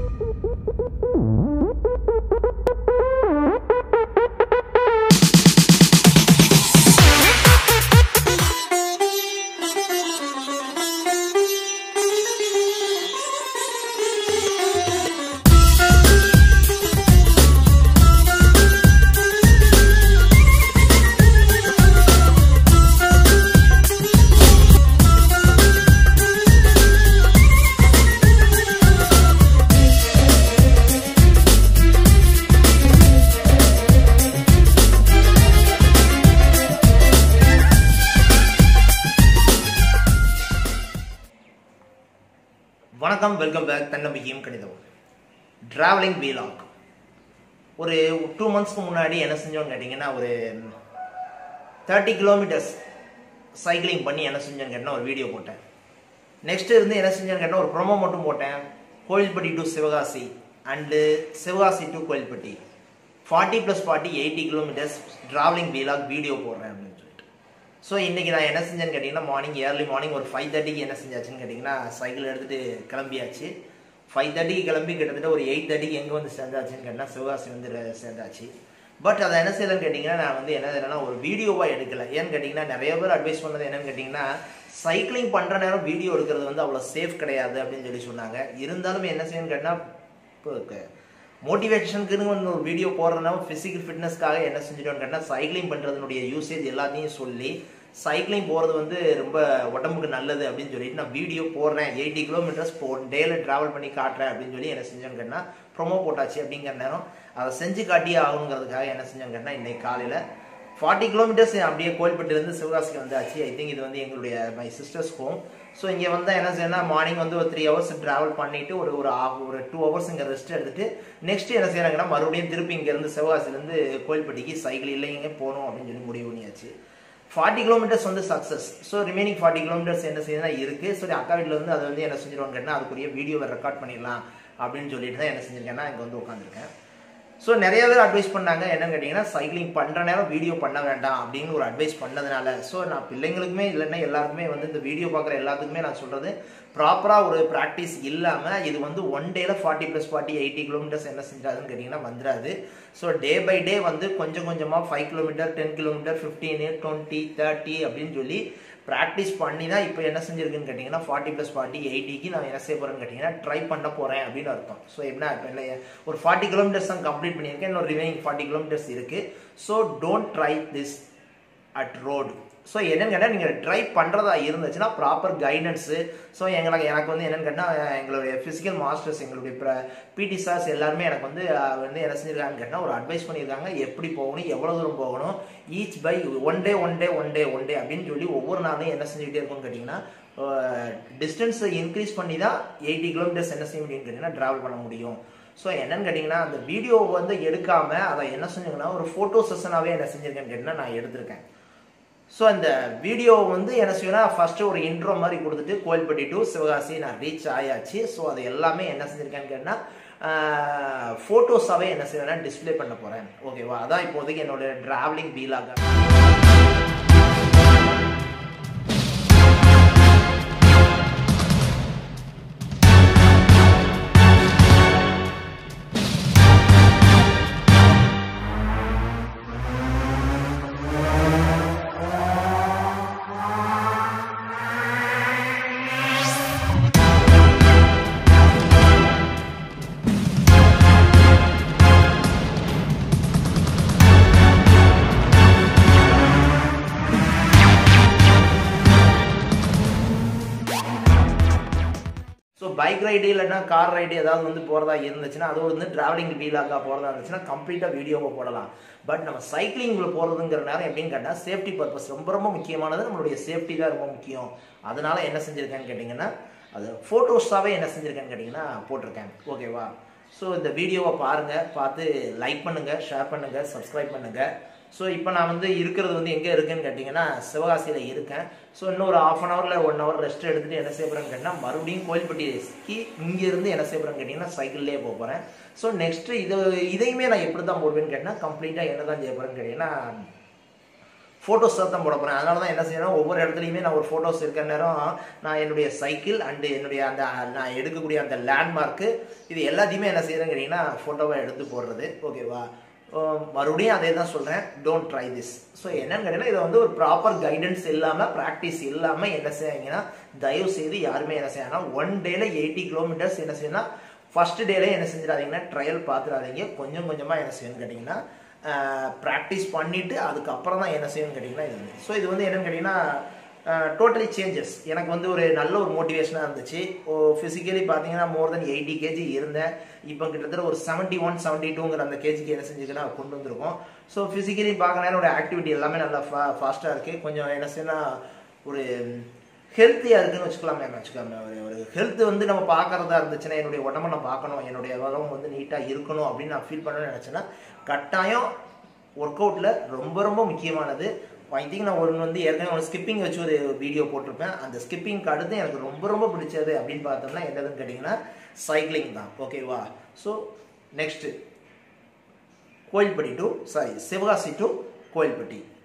வணக்கம் welcome back தன்னம்பிக்கையும் கணிதம் டிராவலிங் வீலாக் ஒரு டூ மந்த்ஸ்க்கு முன்னாடி என்ன செஞ்சோன்னு கேட்டிங்கன்னா ஒரு தேர்ட்டி கிலோமீட்டர்ஸ் சைக்கிளிங் பண்ணி என்ன செஞ்சேன்னு கேட்டால் ஒரு வீடியோ போட்டேன் நெக்ஸ்ட் இருந்து என்ன செஞ்சேன்னு கேட்டால் ஒரு ப்ரொமோ மட்டும் போட்டேன் Kovilpatti to Sivakasi and Sivakasi to Kovilpatti forty plus forty eighty kilometres travelling vlog video போடுறேன் அப்படின்னு சொல்லிட்டு ஸோ இன்றைக்கி நான் என்ன செஞ்சேன்னு கேட்டிங்கன்னா மார்னிங் ஏர்லி மார்னிங் ஒரு ஃபைவ் தேர்ட்டிக்கு என்ன செஞ்சாச்சுன்னு கேட்டிங்கன்னா சைக்கிள் எடுத்துகிட்டு கிளம்பியாச்சு ஃபைவ் தேர்ட்டிக்கு கிளம்பி கிட்டத்தட்ட ஒரு எயிட் தேர்ட்டிக்கு எங்கே வந்து சேர்ந்தாச்சுன்னு கேட்டால் சிவகாசி வந்து ரெ- சேர்ந்தாச்சு பட் அதை என்ன செய்யலன்னு கேட்டிங்கன்னா நான் வந்து என்ன செய்யலைன்னா ஒரு வீடியோவாக எடுக்கல ஏன்னு கேட்டிங்கன்னா நிறைய பேர் அட்வைஸ் பண்ணது என்னன்னு கேட்டிங்கன்னா சைக்கிளிங் பண்ணுற நேரம் வீடியோ எடுக்கிறது வந்து அவ்வளோ சேஃப் கிடையாது அப்படின்னு சொல்லி சொன்னாங்க இருந்தாலும் என்ன செய்யணும்னு கேட்டால் இப்போ மோட்டிவேஷனுக்குன்னு ஒன்று ஒரு வீடியோ போடுறதுனால ஃபிசிக்கல் ஃபிட்னஸ்க்காக என்ன செஞ்சிட்டோம்னு கேட்டால் சைக்கிளிங் பண்ணுறதுனுடைய யூசேஜ் எல்லாத்தையும் சொல்லி சைக்கிளிங் போகிறது வந்து ரொம்ப உடம்புக்கு நல்லது அப்படின்னு சொல்லிட்டு நான் வீடியோ போடுறேன் எயிட்டி கிலோமீட்டர்ஸ் போ டேல ட்ராவல் பண்ணி காட்டுறேன் அப்படின்னு சொல்லி என்ன செஞ்சேன்னு கேட்டால் ப்ரொமோ போட்டாச்சு அப்படிங்கிற நேரம் அதை செஞ்சு காட்டியே ஆகணுங்கிறதுக்காக என்ன செஞ்சேன்னு கேட்டால் இன்னைக்கு காலையில் ஃபார்ட்டி கிலோமீட்டர்ஸ் அப்படியே கோயில்பட்டிலேருந்து சிவகாசிக்கு வந்தாச்சு ஐ திங்க் இது வந்து எங்களுடைய மை சிஸ்டர்ஸ் ஹோம் ஸோ இங்கே வந்து என்ன செய்யணும் மார்னிங் வந்து ஒரு த்ரீ ஹவர்ஸ் ட்ராவல் பண்ணிட்டு ஒரு ஒரு half- ஒரு டூ ஹவர்ஸ் இங்கே ரெஸ்ட் எடுத்துட்டு நெக்ஸ்ட் என்ன செய்யறாங்கன்னா மறுபடியும் திருப்பி இங்கேருந்து சிவகாசிலேருந்து கோயில்பட்டிக்கு சைக்கிள் இல்லைங்க போகணும் அப்படின்னு சொல்லி முடிவு பண்ணியாச்சு ஃபார்ட்டி கிலோமீட்டர்ஸ் வந்து success so remaining forty kilometres என்ன செய்யுதுன்னா இருக்கு சரி அக்கா வீட்டில் வந்து அதை வந்து என்ன செஞ்சிருவாங்க கேட்டால் அதுக்குரிய வீடியோவை ரெக்கார்ட் பண்ணிடலாம் அப்படின்னு சொல்லிட்டு தான் என்ன செஞ்சிருக்கேன்னா இங்கே வந்து உட்காந்துருக்கேன் ஸோ நிறைய பேர் அட்வைஸ் பண்ணாங்க என்னன்னு கேட்டிங்கன்னா சைக்கிளிங் பண்ணுற நேரம் வீடியோ பண்ண வேண்டாம் அப்படின்னு ஒரு அட்வைஸ் பண்ணதுனால ஸோ நான் பிள்ளைங்களுக்குமே இல்லைன்னா எல்லாருக்குமே வந்து இந்த வீடியோ பார்க்குற எல்லாத்துக்குமே நான் சொல்கிறது ப்ராப்பராக ஒரு ப்ராக்டிஸ் இல்லாமல் இது வந்து ஒன் டேல forty plus forty eighty kilometres என்ன செஞ்சாதுன்னு கேட்டிங்கன்னா வந்துடாது ஸோ டே பை டே வந்து கொஞ்சம் கொஞ்சமாக five kilometre ten kilometre fifteen twenty thirty அப்படின்னு சொல்லி ப்ராக்டிஸ் பண்ணி தான் இப்போ என்ன செஞ்சிருக்குன்னு கேட்டிங்கன்னா ஃபார்ட்டி ப்ளஸ் ஃபார்ட்டி எயிட்டிக்கு நான் என்ன செய்ய போகிறேன்னு கேட்டிங்கன்னா ட்ரை பண்ண போகிறேன் அப்படின்னு அர்த்தம் ஸோ என்ன இப்போ இல்லை ஒரு ஃபார்ட்டி கிலோமீட்டர்ஸ் தான் கம்ப்ளீட் பண்ணியிருக்கேன் இன்னொரு ரிமைனிங் ஃபார்ட்டி கிலோமீட்டர்ஸ் இருக்குது so don't try this at road so என்னன்னு கேட்டால் நீங்கள் ட்ரை பண்ணுறதா இருந்துச்சுன்னா ப்ராப்பர் கைடன்ஸு ஸோ எங்களுக்கு எனக்கு வந்து என்னன்னு கேட்டால் எங்களுடைய ஃபிசிக்கல் மாஸ்டர்ஸ் எங்களுடைய பிடி சார்ஸ் எல்லாருமே எனக்கு வந்து அஹ், வந்து என்ன செஞ்சிருக்காங்கன்னு கேட்டால் ஒரு அட்வைஸ் பண்ணியிருக்காங்க எப்படி போகணும் எவ்வளோ தூரம் போகணும் each by one day one day one day one day அப்படின்னு சொல்லி ஒவ்வொரு நாளும் என்ன செஞ்சுக்கிட்டே இருக்கும்னு கேட்டிங்கன்னா டிஸ்டன்ஸை இன்க்ரீஸ் பண்ணி தான் எயிட்டி கிலோமீட்டர்ஸ் என்ன செய்ய முடியும்னு கேட்டிங்கன்னா ட்ராவல் பண்ண முடியும் ஸோ என்னன்னு கேட்டிங்கன்னா அந்த வீடியோ வந்து எடுக்காம அதை என்ன செஞ்சுங்கன்னா ஒரு ஃபோட்டோ செஷனாகவே என்ன செஞ்சிருக்கேன்னு கேட்டிங்கன்னா நான் எடுத்திருக்கேன் ஸோ அந்த வீடியோ வந்து என்ன செய்யணும் ஃபர்ஸ்ட் ஒரு இன்ட்ரோ மாதிரி கொடுத்துட்டு கோயில்பட்டி டு சிவகாசி நான் ரீச் ஆயாச்சு ஸோ அது எல்லாமே என்ன செஞ்சிருக்கேன்னு கேட்டால் ஃபோட்டோஸாகவே என்ன செய்வேன்னா டிஸ்ப்ளே பண்ண போகிறேன் ஓகேவா அதான் இப்போதைக்கு என்னோட டிராவலிங் வீலாக ஸோ பைக் ரைடு இல்லைன்னா கார் ரைடு ஏதாவது வந்து போகிறதா இருந்துச்சுன்னா அது வந்து டிராவலிங் வீலாக போகிறதா இருந்துச்சுன்னா கம்ப்ளீட்டாக வீடியோவை போடலாம் பட் நம்ம சைக்கிளிங்கில் போகிறதுங்கிற நேரம் எப்படின்னு கேட்டால் சேஃப்டி பர்பஸ் ரொம்ப ரொம்ப முக்கியமானது நம்மளுடைய சேஃப்டி தான் ரொம்ப முக்கியம் அதனால என்ன செஞ்சுருக்கேன்னு கேட்டிங்கன்னா அது ஃபோட்டோஸாகவே என்ன செஞ்சுருக்கேன்னு கேட்டிங்கன்னா போட்டிருக்கேன் ஓகேவா ஸோ இந்த வீடியோவை பாருங்கள் பார்த்து லைக் பண்ணுங்கள் ஷேர் பண்ணுங்கள் சப்ஸ்கிரைப் பண்ணுங்கள் ஸோ இப்போ நான் வந்து இருக்கிறது வந்து எங்கே இருக்குன்னு கேட்டிங்கன்னா சிவகாசியில் இருக்கேன் ஸோ இன்னும் ஒரு ஆஃப் அன் ஹவரில் ஒன் ஹவர் ரெஸ்ட் எடுத்துகிட்டு என்ன செய்ய போகிறேன்னு கேட்டிங்கன்னா மறுபடியும் கோயில்பட்டிக்கு இங்கேருந்து என்ன செய்ய போகிறேன்னு கேட்டிங்கன்னா சைக்கிள்லேயே போக போகிறேன் ஸோ நெக்ஸ்ட்டு இது இதையுமே நான் எப்படி தான் போடுவேன்னு கேட்டிங்கன்னா கம்ப்ளீட்டாக என்ன தான் செய்ய போகிறேன்னு கேட்டிங்கன்னா ஃபோட்டோஸ் தான் போட போகிறேன் அதனால தான் என்ன செய்யணும் ஒவ்வொரு இடத்துலையுமே நான் ஒரு ஃபோட்டோஸ் இருக்கிற நேரம் நான் என்னுடைய சைக்கிள் அண்டு என்னுடைய அந்த நான் எடுக்கக்கூடிய அந்த லேண்ட்மார்க்கு இது எல்லாத்தையுமே என்ன செய்யறேன்னு கேட்டிங்கன்னா ஃபோட்டோவை எடுத்து போடுறது ஓகேவா மறுபடியும் அதே தான் சொல்கிறேன் டோன்ட் ட்ரை திஸ் ஸோ என்னன்னு கேட்டிங்கன்னா இதை வந்து ஒரு ப்ராப்பர் கைடன்ஸ் இல்லாமல் ப்ராக்டிஸ் இல்லாமல் என்ன செய்வீங்கன்னா தயவு செய்து யாருமே என்ன செய்யணும் ஒன் டேல எயிட்டி கிலோமீட்டர்ஸ் என்ன செய்யணும் ஃபர்ஸ்ட் டேல என்ன செஞ்சிடாதீங்கன்னா ட்ரையல் பார்த்துடாதீங்க கொஞ்சம் கொஞ்சமாக என்ன செய்யணும்னு கேட்டிங்கன்னா ப்ராக்டிஸ் பண்ணிவிட்டு அதுக்கப்புறம் தான் என்ன செய்யணும்னு கேட்டிங்கன்னா இது ஸோ இது வந்து என்னன்னு கேட்டிங்கன்னா டோட்டலி சேஞ்சஸ் எனக்கு வந்து ஒரு நல்ல ஒரு மோட்டிவேஷனாக இருந்துச்சு ஓ ஃபிசிக்கலி பார்த்தீங்கன்னா மோர் தென் எயிட்டி கேஜி இருந்தேன் இப்போ கிட்டத்தட்ட ஒரு செவன்ட்டி ஒன் செவன்ட்டி டூங்கிற அந்த கேஜிக்கு என்ன செஞ்சுக்கலாம் கொண்டு வந்திருக்கோம் ஸோ ஃபிசிக்கலி பார்க்கணும் என்னோட ஆக்டிவிட்டி எல்லாமே நல்லா ஃபா ஃபாஸ்ட்டாக இருக்குது கொஞ்சம் என்ன செய்யணும் ஒரு ஹெல்த்தியாக இருக்குன்னு வச்சுக்கலாமே வச்சுக்கலாமே ஒரு ஒரு ஹெல்த் வந்து நம்ம பார்க்கறதா இருந்துச்சுன்னா என்னுடைய உடம்ப நான் பார்க்கணும் என்னுடைய உடம்பு வந்து நீட்டாக இருக்கணும் அப்படின்னு நான் ஃபீல் பண்ணணும்னு நினச்சேன்னா கட்டாயம் ஒர்க் அவுட்டில் ரொம்ப ரொம்ப முக்கியமானது ஐ திங்க் நான் ஒன்று வந்து ஏற்கனவே ஒரு ஸ்கிப்பிங் வச்சு ஒரு வீடியோ போட்டிருப்பேன் அந்த ஸ்கிப்பிங்க்கு அடுத்து எனக்கு ரொம்ப ரொம்ப பிடிச்சது அப்படின்னு பார்த்தோம்னா என்னதுன்னு கேட்டிங்கன்னா சைக்கிளிங் தான் ஓகேவா so next Kovilpatti to sorry Sivakasi to Kovilpatti